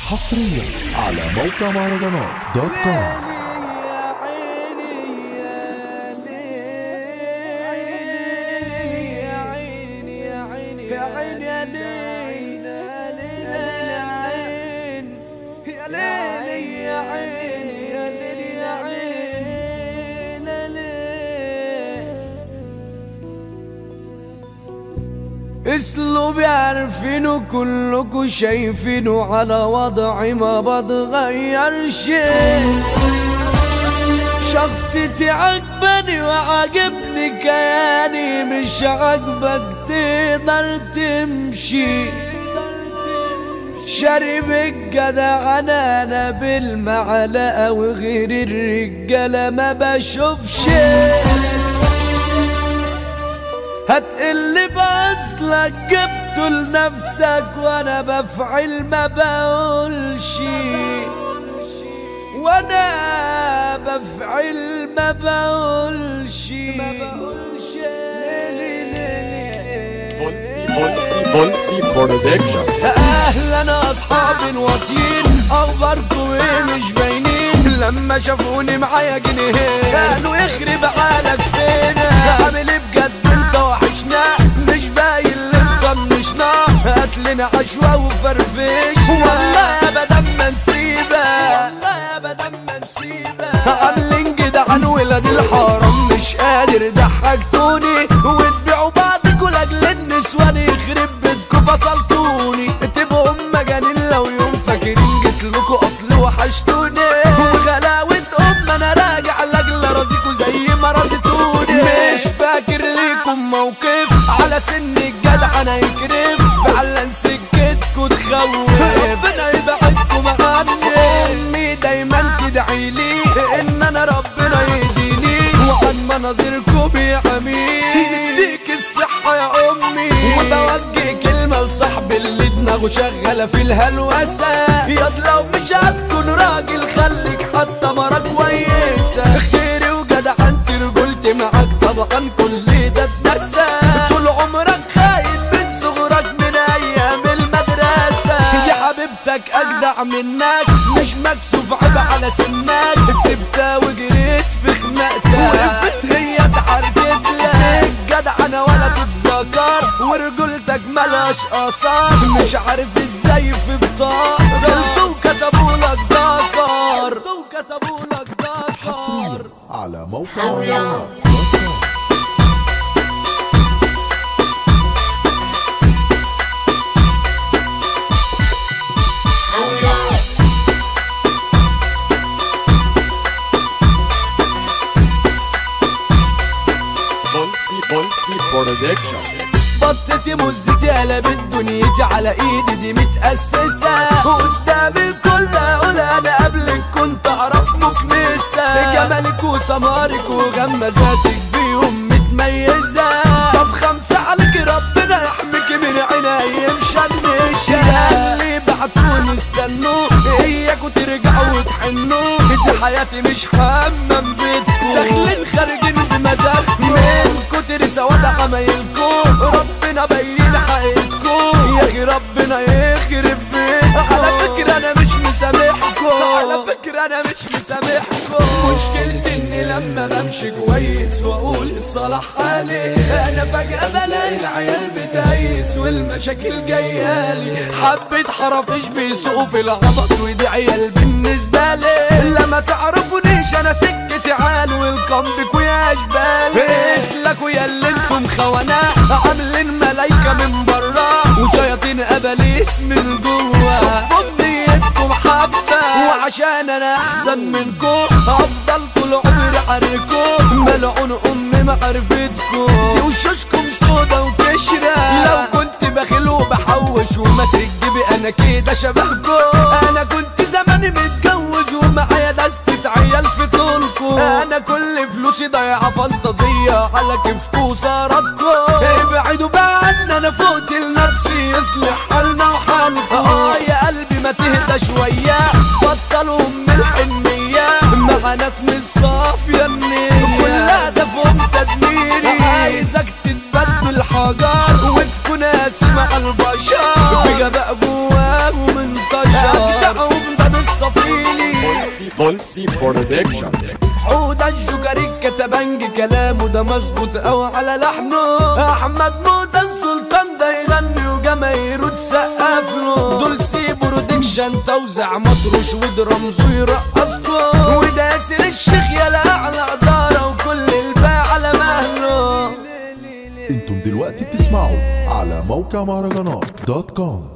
حصريا على موقع مهرجانات دوت كوم اسلوبي عارفينه كلكوا شايفينه على وضعي ما بتغير شيء شخصيتي عجباني وعجبني كياني مش عجبك تقدر تمشي شارب الجدع انا انا بالمعلقه وغير الرجاله ما بشوفش هتقل باصلك جبته لنفسك وانا بفعل ما بقولش وانا بفعل ما بقولش ما بقولش بولسي بولسي بولسي برودكشن اهلا اصحاب واطيين اخباركم ايه مش باينين لما شافوني معايا جنيهين قالوا يخرب عقلك فين عامل ايه بجد انت وحشنا مش باين اللي مطنشنا هاتلنا عشوة وفرفش والله ابدا ما نسيبك والله ابدا ما نسيبك عاملين جدعان ولاد الحرام مش قادر ضحكتوني وتبيعوا بعضكوا لاجل النسوان يخرب بيتكوا فصلتوني تبقوا مجانين لو يوم فاكرين جيت لكوا اصل وحشتوني وغلاوة ام انا راجع لاجل رازيكوا زي ما رازتوني مش فاكر ليكم موقف على سن الجدع انا يكرف فعلا سكتكوا تخوف ربنا يبعدكم عني امي دايما تدعي لي ان انا ربنا يهديني وعن مناظركم بيعميني يديك الصحة يا امي وبوجه كلمة لصاحبي اللي دماغه شغالة في الهلوسة ياض لو مش هتكون راجل خليك حتى مرة كويسة خيري وجدعنتي رجولتي معاك طبعا كل ده اتنسى طول عمرك خايف من صغرك من ايام المدرسة يا حبيبتك اجدع منك مش مكسوف عيب على سنك سبتها وجريت في خناقتها وقفت هي اتعرجت لك جدع انا ولا تتذكر ورجولتك ملهاش اثار مش عارف ازاي في بطاقة دلتو وكتبوا لك دكر دلتو وكتبوا لك حصريا دكر على موقع مهرجانات دوت كوم بولسي بولسي برودكشن بطتي مزتي قلبت دنيتي على ايدي دي متأسسة قدام الكل اقول انا قبلك كنت اعرف مكنسة جمالك وسمارك وغمزاتك بيهم متميزة طب خمسة عليك ربنا يحميك من عيني مشنشة اللي بعتوني استنوا اياكوا ترجعوا وتحنوا دي حياتي مش حمام بيتكم داخلين خارجين بمزاج من كتر سواد عمايلكم ربنا بين حقيقتكم يا اخي ربنا يخرب بيتكم على فكرة انا مش مسامحكم على فكرة انا مش مسامحكم مشكلتي اني لما بمشي كويس واقول اتصلح حالي انا فجأة بلاقي العيال بتهيس والمشاكل جايالي حبة حرافيش بيسوقوا في العبط ودي عيال بالنسبة لي لما تعرفونيش انا سكتي عال والكم ويا اشبال اسلكوا يا اللي انتم خوانا عاملين ملايكة من برا وشياطين اباليس من جوا صبوا بنيتكم حبة وعشان انا احسن منكم افضل طول عمري حركم ملعون امي معرفتكم دي وشوشكم سودا وكشرة لو كنت بخيل وبحوش وماسك جيبي انا كده شبهكم انا كنت زماني متجوز ومعايا دستة عيال في طولكم انا كل فلوسي ضايعة فانتازية على كيفكم وسهراتكم ابعدوا بقى عنا انا فوت لنفسي يصلح حالنا وحالكم اه يا قلبي ما تهدى شوية بطلوا من الحنية مع ناس مش صافية النية كلها ده فوق تدميري عايزك تتبدل حجر وتكون قاسي مع البشر في غباء جواه ومنتشر Bolsi Production. حوده الجوكري كتبنج كلامه ده مظبوط قوي على لحنه احمد موزة السلطان ده يغني وجماهيره تسقف له دول سي برودكشن توزع مطروش ودرامزو يرقصكم وده ياسر الشيخ يا اعلى اداره وكل الباقي على مهله انتم دلوقتي بتسمعوا على موقع مهرجانات دوت كوم